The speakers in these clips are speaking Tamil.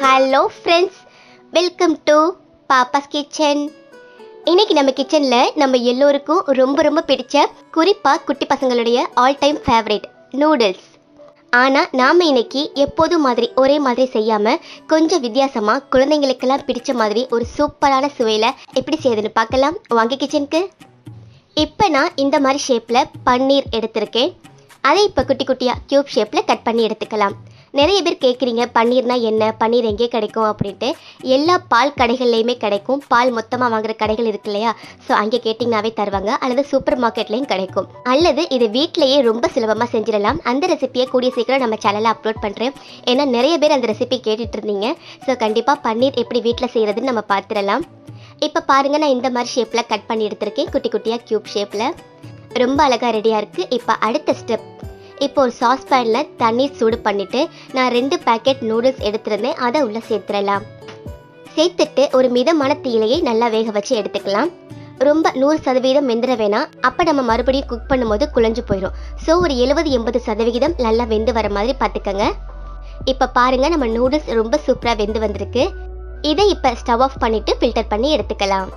hello friends welcome to Pappa's kitchen இன்னைக்கு நம்ம கிச்சனில் நம்ம எல்லோருக்கும் ரொம்ப ரொம்ப பிடிச்ச குறிப்பாக குட்டி பசங்களுடைய ஆல் டைம் ஃபேவரட் நூடுல்ஸ் ஆனால் நாம் இன்னைக்கு எப்போதும் மாதிரி ஒரே மாதிரி செய்யாமல் கொஞ்சம் வித்தியாசமாக குழந்தைங்களுக்கெல்லாம் பிடிச்ச மாதிரி ஒரு சூப்பரான சுவையில் எப்படி செய்யுதுன்னு பார்க்கலாம் வாங்க கிச்சனுக்கு இப்போ நான் இந்த மாதிரி ஷேப்பில் பன்னீர் எடுத்திருக்கேன் அதை இப்போ குட்டி குட்டியாக க்யூப் ஷேப்பில் கட் பண்ணி எடுத்துக்கலாம் நிறைய பேர் கேட்குறீங்க பன்னீர்னா என்ன பன்னீர் எங்கே கிடைக்கும் அப்படின்ட்டு எல்லா பால் கடைகள்லையுமே கிடைக்கும் பால் மொத்தமாக வாங்குற கடைகள் இருக்கு இல்லையா ஸோ அங்கே கேட்டிங்கனாவே தருவாங்க அல்லது சூப்பர் மார்க்கெட்லேயும் கிடைக்கும் அல்லது இது வீட்டிலேயே ரொம்ப சுலபமாக செஞ்சிடலாம் அந்த ரெசிபியை கூடிய சீக்கிரம் நம்ம சேனலில் அப்லோட் பண்ணுறேன் ஏன்னா நிறைய பேர் அந்த ரெசிபி கேட்டுட்டு இருந்தீங்க ஸோ கண்டிப்பாக பன்னீர் எப்படி வீட்டில் செய்கிறதுன்னு நம்ம பார்த்துடலாம் இப்போ பாருங்க நான் இந்த மாதிரி ஷேப்பில் கட் பண்ணி எடுத்திருக்கேன் குட்டி குட்டியாக க்யூப் ஷேப்பில் ரொம்ப அழகாக ரெடியாக இருக்குது இப்போ அடுத்த ஸ்டெப் இப்போ ஒரு சாஸ் பேனில் தண்ணீர் சூடு பண்ணிவிட்டு நான் ரெண்டு பேக்கெட் நூடுல்ஸ் எடுத்திருந்தேன் அதை உள்ளே சேர்த்துடலாம் சேர்த்துட்டு ஒரு மிதமான தீயிலையை நல்லா வேக வச்சு எடுத்துக்கலாம் ரொம்ப நூறு சதவீதம் வெந்துட வேணாம் அப்போ நம்ம மறுபடியும் குக் பண்ணும்போது குழஞ்சு போயிடும் ஸோ ஒரு எழுபது எண்பது சதவிகிதம் நல்லா வெந்து வர மாதிரி பார்த்துக்கோங்க இப்போ பாருங்க நம்ம நூடுல்ஸ் ரொம்ப சூப்பராக வெந்து வந்திருக்கு இதை இப்போ ஸ்டவ் ஆஃப் பண்ணிட்டு ஃபில்டர் பண்ணி எடுத்துக்கலாம்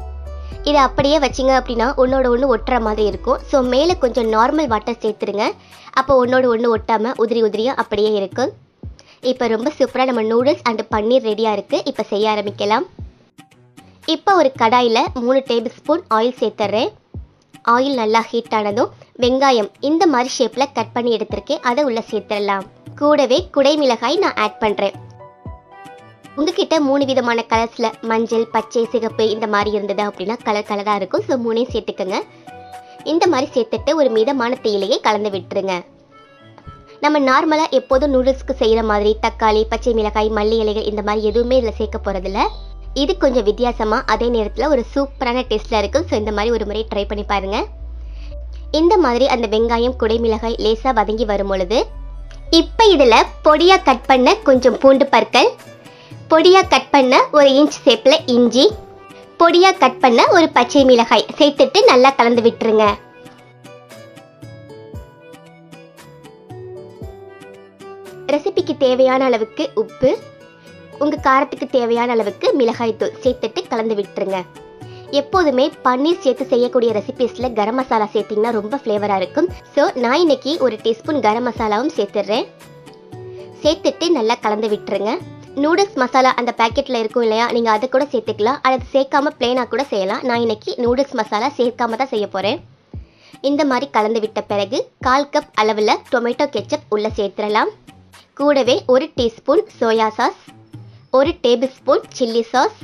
இதை அப்படியே வச்சிங்க அப்படின்னா ஒன்றோட ஒன்று ஒட்டுற மாதிரி இருக்கும் ஸோ மேலே கொஞ்சம் நார்மல் வாட்டர் சேர்த்துருங்க அப்போ ஒன்றோட ஒன்று ஒட்டாமல் உதிரி உதிரியாக அப்படியே இருக்கும் இப்போ ரொம்ப சூப்பராக நம்ம நூடுல்ஸ் அண்ட் பன்னீர் ரெடியாக இருக்குது இப்போ செய்ய ஆரம்பிக்கலாம் இப்போ ஒரு கடாயில் மூணு டேபிள் ஸ்பூன் ஆயில் சேர்த்துட்றேன் ஆயில் நல்லா ஹீட் ஆனதும் வெங்காயம் இந்த மாதிரி ஷேப்பில் கட் பண்ணி எடுத்திருக்கேன் அதை உள்ளே சேர்த்துடலாம் கூடவே குடை மிளகாய் நான் ஆட் பண்ணுறேன் உங்ககிட்ட மூணு விதமான கலர்ஸில் மஞ்சள் பச்சை சிகப்பு இந்த மாதிரி இருந்தது அப்படின்னா கலர் கலராக இருக்கும் ஸோ மூணையும் சேர்த்துக்கோங்க இந்த மாதிரி சேர்த்துட்டு ஒரு மிதமான தேயிலையை கலந்து விட்டுருங்க நம்ம நார்மலாக எப்போதும் நூடுல்ஸ்க்கு செய்கிற மாதிரி தக்காளி பச்சை மிளகாய் மல்லி இலைகள் இந்த மாதிரி எதுவுமே இதில் சேர்க்க போகிறதில்ல இது கொஞ்சம் வித்தியாசமாக அதே நேரத்தில் ஒரு சூப்பரான டேஸ்ட்டில் இருக்கும் ஸோ இந்த மாதிரி ஒரு முறை ட்ரை பண்ணி பாருங்கள் இந்த மாதிரி அந்த வெங்காயம் குடை மிளகாய் லேசாக வதங்கி வரும் பொழுது இப்போ இதில் பொடியாக கட் பண்ண கொஞ்சம் பூண்டு பற்கள் பொடியாக கட் பண்ண ஒரு இன்ச் ஷேப்பில் இஞ்சி பொடியாக கட் பண்ண ஒரு பச்சை மிளகாய் சேர்த்துட்டு நல்லா கலந்து விட்டுருங்க ரெசிபிக்கு தேவையான அளவுக்கு உப்பு உங்கள் காரத்துக்கு தேவையான அளவுக்கு மிளகாய் தூள் சேர்த்துட்டு கலந்து விட்டுருங்க எப்போதுமே பன்னீர் சேர்த்து செய்யக்கூடிய ரெசிபீஸில் கரம் மசாலா சேர்த்திங்கன்னா ரொம்ப ஃப்ளேவராக இருக்கும் ஸோ நான் இன்னைக்கு ஒரு டீஸ்பூன் கரம் மசாலாவும் சேர்த்துடுறேன் சேர்த்துட்டு நல்லா கலந்து விட்டுருங்க நூடுல்ஸ் மசாலா அந்த பேக்கெட்டில் இருக்கும் இல்லையா நீங்கள் அதை கூட சேர்த்துக்கலாம் அல்லது சேர்க்காம பிளேனாக கூட செய்யலாம் நான் இன்னைக்கு நூடுல்ஸ் மசாலா சேர்க்காம தான் செய்ய போகிறேன் இந்த மாதிரி கலந்து விட்ட பிறகு கால் கப் அளவில் டொமேட்டோ கெச்சப் உள்ளே சேர்த்துடலாம் கூடவே ஒரு டீஸ்பூன் சோயா சாஸ் ஒரு டேபிள் ஸ்பூன் சில்லி சாஸ்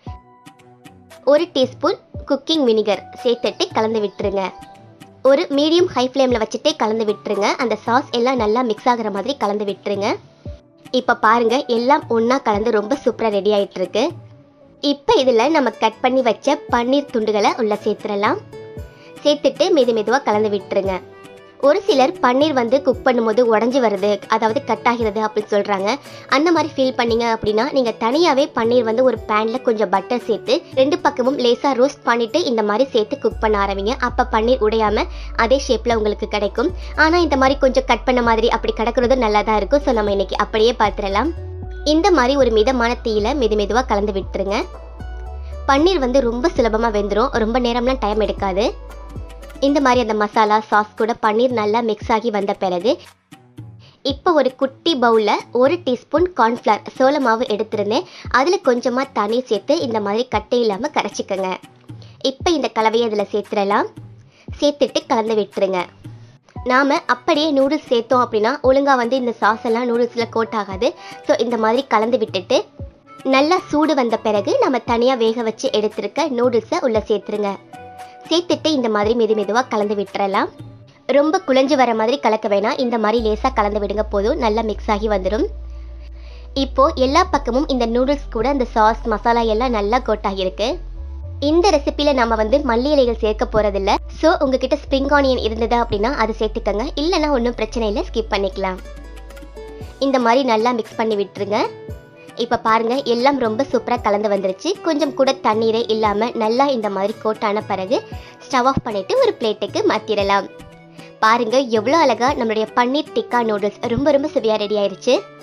ஒரு டீஸ்பூன் குக்கிங் வினிகர் சேர்த்துட்டு கலந்து விட்டுருங்க ஒரு மீடியம் ஹை ஃப்ளேமில் வச்சுட்டே கலந்து விட்டுருங்க அந்த சாஸ் எல்லாம் நல்லா மிக்ஸ் ஆகிற மாதிரி கலந்து விட்டுருங்க இப்போ பாருங்க எல்லாம் ஒன்றா கலந்து ரொம்ப சூப்பராக ரெடி ஆகிட்டு இருக்கு இப்போ இதில் நம்ம கட் பண்ணி வச்ச பன்னீர் துண்டுகளை உள்ள சேர்த்துடலாம் சேர்த்துட்டு மெது மெதுவாக கலந்து விட்டுருங்க ஒரு சிலர் பன்னீர் வந்து குக் பண்ணும்போது உடஞ்சி வருது அதாவது கட் ஆகிறது அப்படின்னு சொல்கிறாங்க அந்த மாதிரி ஃபீல் பண்ணீங்க அப்படின்னா நீங்கள் தனியாகவே பன்னீர் வந்து ஒரு பேனில் கொஞ்சம் பட்டர் சேர்த்து ரெண்டு பக்கமும் லேசாக ரோஸ்ட் பண்ணிவிட்டு இந்த மாதிரி சேர்த்து குக் பண்ண ஆரம்பிங்க அப்போ பன்னீர் உடையாமல் அதே ஷேப்பில் உங்களுக்கு கிடைக்கும் ஆனால் இந்த மாதிரி கொஞ்சம் கட் பண்ண மாதிரி அப்படி கிடக்கிறது நல்லா தான் இருக்கும் ஸோ நம்ம இன்னைக்கு அப்படியே பார்த்துடலாம் இந்த மாதிரி ஒரு மிதமான தீயில மெது மெதுவாக கலந்து விட்டுருங்க பன்னீர் வந்து ரொம்ப சுலபமாக வெந்துடும் ரொம்ப நேரம்லாம் டைம் எடுக்காது இந்த மாதிரி அந்த மசாலா சாஸ் கூட பன்னீர் நல்லா மிக்ஸ் ஆகி வந்த பிறகு இப்போ ஒரு குட்டி பவுலில் ஒரு டீஸ்பூன் கார்ன்ஃப்ளவர் சோள மாவு எடுத்திருந்தேன் அதில் கொஞ்சமாக தண்ணி சேர்த்து இந்த மாதிரி கட்டை இல்லாமல் கரைச்சிக்கோங்க இப்போ இந்த கலவையை அதில் சேர்த்துடலாம் சேர்த்துட்டு கலந்து விட்டுருங்க நாம் அப்படியே நூடுல்ஸ் சேர்த்தோம் அப்படின்னா ஒழுங்காக வந்து இந்த சாஸ் எல்லாம் நூடுல்ஸில் கோட் ஆகாது ஸோ இந்த மாதிரி கலந்து விட்டுட்டு நல்லா சூடு வந்த பிறகு நம்ம தனியாக வேக வச்சு எடுத்திருக்க நூடுல்ஸை உள்ளே சேர்த்துருங்க சேர்த்துட்டு இந்த மாதிரி மெது மெதுவாக கலந்து விட்டுறலாம் ரொம்ப குழஞ்சு வர மாதிரி கலக்க வேணாம் இந்த மாதிரி லேசாக கலந்து விடுங்க போதும் நல்லா மிக்ஸ் ஆகி வந்துடும் இப்போ எல்லா பக்கமும் இந்த நூடுல்ஸ் கூட அந்த சாஸ் மசாலா எல்லாம் நல்லா கோட் ஆகியிருக்கு இந்த ரெசிபியில் நம்ம வந்து மல்லி இலைகள் சேர்க்க போகிறதில்ல ஸோ உங்ககிட்ட ஸ்ப்ரிங் ஆனியன் இருந்தது அப்படின்னா அது சேர்த்துக்கங்க இல்லைன்னா ஒன்றும் பிரச்சனை இல்லை ஸ்கிப் பண்ணிக்கலாம் இந்த மாதிரி நல்லா மிக்ஸ் பண்ணி விட்டுருங்க இப்போ பாருங்க எல்லாம் ரொம்ப சூப்பராக கலந்து வந்துருச்சு கொஞ்சம் கூட தண்ணீரே இல்லாமல் நல்லா இந்த மாதிரி கோட்டான பிறகு ஸ்டவ் ஆஃப் பண்ணிட்டு ஒரு பிளேட்டுக்கு மாற்றிடலாம் பாருங்க எவ்வளோ அழகா நம்மளுடைய பன்னீர் டிக்கா நூடுல்ஸ் ரொம்ப ரொம்ப சுவையாக ரெடி ஆயிருச்சு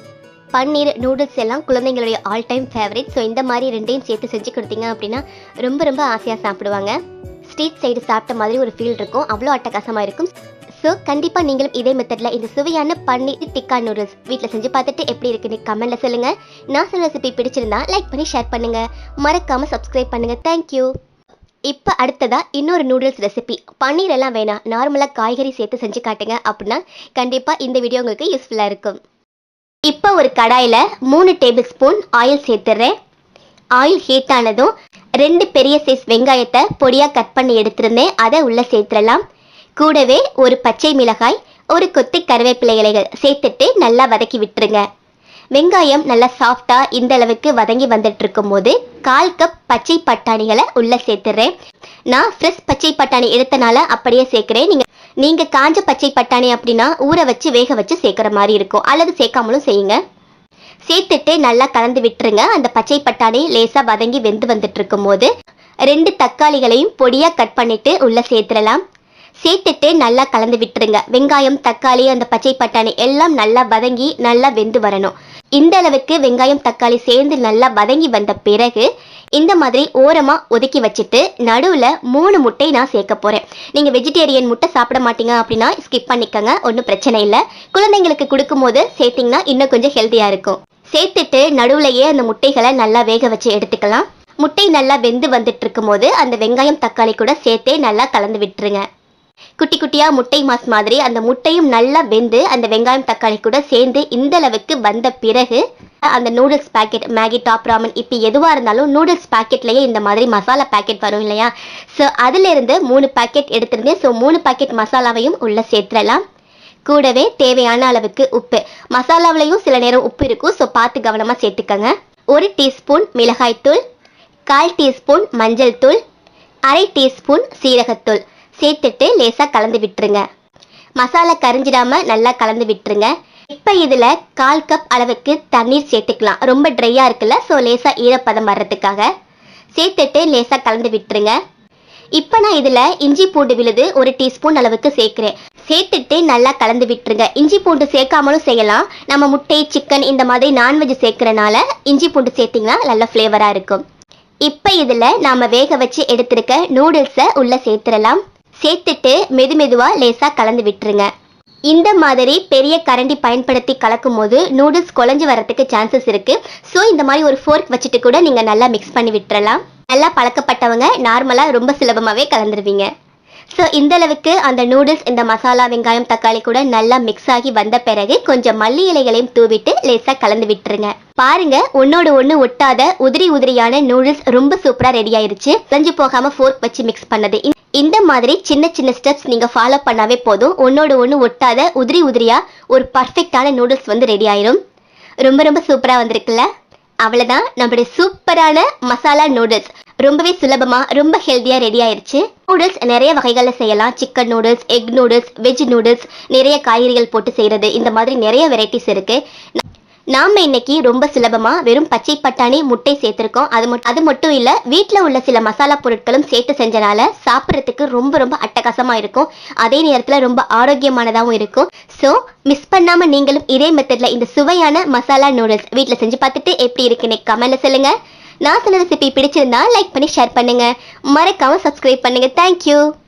பன்னீர் நூடுல்ஸ் எல்லாம் குழந்தைங்களுடைய ஆல் டைம் ஃபேவரட் ஸோ இந்த மாதிரி ரெண்டையும் சேர்த்து செஞ்சு கொடுத்தீங்க அப்படின்னா ரொம்ப ரொம்ப ஆசையாக சாப்பிடுவாங்க ஸ்ட்ரீட் சைடு சாப்பிட்ட மாதிரி ஒரு ஃபீல் இருக்கும் அவ்வளோ அட்டகாசமாக இருக்கும் ஸோ கண்டிப்பாக நீங்களும் இதே மெத்தடில் இந்த சுவையான பன்னீர் டிக்கா நூடுல்ஸ் வீட்டில் செஞ்சு பார்த்துட்டு எப்படி இருக்குன்னு கமெண்ட்டில் சொல்லுங்கள் நான் சொன்ன ரெசிபி பிடிச்சிருந்தா லைக் பண்ணி ஷேர் பண்ணுங்கள் மறக்காமல் சப்ஸ்கிரைப் பண்ணுங்கள் தேங்க்யூ இப்போ அடுத்ததா இன்னொரு நூடுல்ஸ் ரெசிபி பன்னீர் எல்லாம் வேணாம் நார்மலாக காய்கறி சேர்த்து செஞ்சு காட்டுங்க அப்படின்னா கண்டிப்பாக இந்த வீடியோ உங்களுக்கு யூஸ்ஃபுல்லாக இருக்கும் இப்போ ஒரு கடாயில் மூணு டேபிள் ஸ்பூன் ஆயில் சேர்த்துடுறேன் ஆயில் ஹீட் ஆனதும் ரெண்டு பெரிய சைஸ் வெங்காயத்தை பொடியாக கட் பண்ணி எடுத்திருந்தேன் அதை உள்ளே சேர்த்துடலாம் கூடவே ஒரு பச்சை மிளகாய் ஒரு கொத்து கருவேப்பிலை இலைகள் சேர்த்துட்டு நல்லா வதக்கி விட்டுருங்க வெங்காயம் நல்லா சாஃப்டா இந்த அளவுக்கு வதங்கி வந்துட்டு இருக்கும்போது கால் கப் பச்சை பட்டாணிகளை உள்ள சேர்த்துறேன் நான் ஃப்ரெஷ் பச்சை பட்டாணி எடுத்தனால அப்படியே சேர்க்கிறேன் நீங்க நீங்க காஞ்ச பச்சை பட்டாணி அப்படின்னா ஊற வச்சு வேக வச்சு சேர்க்குற மாதிரி இருக்கும் அல்லது சேர்க்காமலும் செய்யுங்க சேர்த்துட்டு நல்லா கலந்து விட்டுருங்க அந்த பச்சை பட்டாணி லேசா வதங்கி வெந்து வந்துட்டு இருக்கும்போது ரெண்டு தக்காளிகளையும் பொடியா கட் பண்ணிட்டு உள்ள சேர்த்துடலாம் சேர்த்துட்டு நல்லா கலந்து விட்டுருங்க வெங்காயம் தக்காளி அந்த பச்சை பட்டாணி எல்லாம் நல்லா வதங்கி நல்லா வெந்து வரணும் இந்த அளவுக்கு வெங்காயம் தக்காளி சேர்ந்து நல்லா வதங்கி வந்த பிறகு இந்த மாதிரி ஓரமா ஒதுக்கி வச்சுட்டு நடுவுல மூணு முட்டை நான் சேர்க்க போறேன் நீங்க வெஜிடேரியன் முட்டை சாப்பிட மாட்டீங்க அப்படின்னா ஸ்கிப் பண்ணிக்கங்க ஒன்றும் பிரச்சனை இல்லை குழந்தைங்களுக்கு கொடுக்கும்போது சேர்த்தீங்கன்னா இன்னும் கொஞ்சம் ஹெல்த்தியா இருக்கும் சேர்த்துட்டு நடுவுலையே அந்த முட்டைகளை நல்லா வேக வச்சு எடுத்துக்கலாம் முட்டை நல்லா வெந்து வந்துட்டு இருக்கும்போது அந்த வெங்காயம் தக்காளி கூட சேர்த்தே நல்லா கலந்து விட்டுருங்க குட்டி குட்டியா முட்டை மாஸ் மாதிரி அந்த முட்டையும் நல்லா வெந்து அந்த வெங்காயம் தக்காளி கூட சேர்ந்து இந்த அளவுக்கு வந்த பிறகு அந்த noodles packet Maggi Top Ramen இப்போ எதுவாக இருந்தாலும் நூடுல்ஸ் பாக்கெட்லேயே இந்த மாதிரி மசாலா பாக்கெட் வரும் இல்லையா ஸோ அதிலிருந்து மூணு பாக்கெட் எடுத்திருந்தேன் ஸோ மூணு பாக்கெட் மசாலாவையும் உள்ளே சேர்த்துடலாம் கூடவே தேவையான அளவுக்கு உப்பு மசாலாவிலையும் சில நேரம் உப்பு இருக்கும் ஸோ பார்த்து கவனமாக சேர்த்துக்கங்க ஒரு டீஸ்பூன் மிளகாய்த்தூள் கால் டீஸ்பூன் மஞ்சள் தூள் அரை டீஸ்பூன் சீரகத்தூள் சேர்த்துட்டு லேசாக கலந்து விட்டுருங்க மசாலா கரிஞ்சிடாம நல்லா கலந்து விட்டுருங்க இப்போ இதில் கால் கப் அளவுக்கு தண்ணீர் சேர்த்துக்கலாம் ரொம்ப ட்ரையாக இருக்குல்ல ஸோ லேசாக ஈரப்பதம் வர்றதுக்காக சேர்த்துட்டு லேசாக கலந்து விட்டுருங்க இப்போ நான் இதில் இஞ்சி பூண்டு விழுது ஒரு டீஸ்பூன் அளவுக்கு சேர்க்குறேன் சேர்த்துட்டு நல்லா கலந்து விட்டுருங்க இஞ்சி பூண்டு சேர்க்காமலும் செய்யலாம் நம்ம முட்டை சிக்கன் இந்த மாதிரி நான்வெஜ் சேர்க்கறனால இஞ்சி பூண்டு சேர்த்திங்கன்னா நல்ல ஃப்ளேவராக இருக்கும் இப்போ இதில் நாம் வேக வச்சு எடுத்திருக்க நூடுல்ஸை உள்ளே சேர்த்துடலாம் சேர்த்துட்டு மெது மெதுவாக லேசாக கலந்து விட்டுருங்க இந்த மாதிரி பெரிய கரண்டி பயன்படுத்தி கலக்கும் போது நூடுல்ஸ் குழஞ்சு வரதுக்கு சான்சஸ் இருக்கு ஸோ இந்த மாதிரி ஒரு ஃபோர்க் வச்சுட்டு கூட நீங்கள் நல்லா மிக்ஸ் பண்ணி விட்டுறலாம் நல்லா பழக்கப்பட்டவங்க நார்மலாக ரொம்ப சுலபமாகவே கலந்துருவீங்க ஸோ இந்த அளவுக்கு அந்த நூடுல்ஸ் இந்த மசாலா வெங்காயம் தக்காளி கூட நல்லா மிக்ஸ் ஆகி வந்த பிறகு கொஞ்சம் மல்லி இலைகளையும் தூவிட்டு லேசாக கலந்து விட்டுருங்க பாருங்க ஒன்னோட ஒன்று ஒட்டாத உதிரி உதிரியான நூடுல்ஸ் ரொம்ப சூப்பராக ரெடி ஆயிருச்சு குழஞ்சு போகாம ஃபோர்க் வச்சு மிக்ஸ் பண்ணது இந்த- இந்த மாதிரி சின்ன சின்ன ஸ்டெப்ஸ் நீங்கள் ஃபாலோ பண்ணாவே போதும் ஒன்னோட ஒன்று ஒட்டாத உதிரி உதிரியா ஒரு பர்ஃபெக்டான நூடுல்ஸ் வந்து ரெடி ஆயிரும் ரொம்ப ரொம்ப சூப்பராக வந்திருக்குல்ல அவ்வளோதான் நம்மளுடைய சூப்பரான மசாலா நூடுல்ஸ் ரொம்பவே சுலபமா ரொம்ப ஹெல்த்தியா ரெடி ஆயிருச்சு நூடுல்ஸ் நிறைய வகைகளில் செய்யலாம் chicken noodles egg noodles veg noodles நிறைய காய்கறிகள் போட்டு செய்யறது இந்த மாதிரி நிறைய வெரைட்டிஸ் இருக்கு நாம இன்னைக்கு ரொம்ப சுலபமா வெறும் பச்சை பட்டாணி முட்டை சேர்த்திருக்கோம் அது மட்டும் அது மட்டும் இல்ல வீட்ல உள்ள சில மசாலா பொருட்களும் சேர்த்து செஞ்சனால சாப்பிட்றதுக்கு ரொம்ப ரொம்ப அட்டகாசமா இருக்கும் அதே நேரத்துல ரொம்ப ஆரோக்கியமானதாகவும் இருக்கும் ஸோ மிஸ் பண்ணாம நீங்களும் இதே மெத்தட்ல இந்த சுவையான மசாலா நூடுல்ஸ் வீட்ல செஞ்சு பார்த்துட்டு எப்படி இருக்குன்னு கமெண்ட்ல சொல்லுங்க நான் சொன்ன ரெசிபி பிடிச்சிருந்தா லைக் பண்ணி ஷேர் பண்ணுங்க மறக்காம சப்ஸ்கிரைப் பண்ணுங்க தேங்க்யூ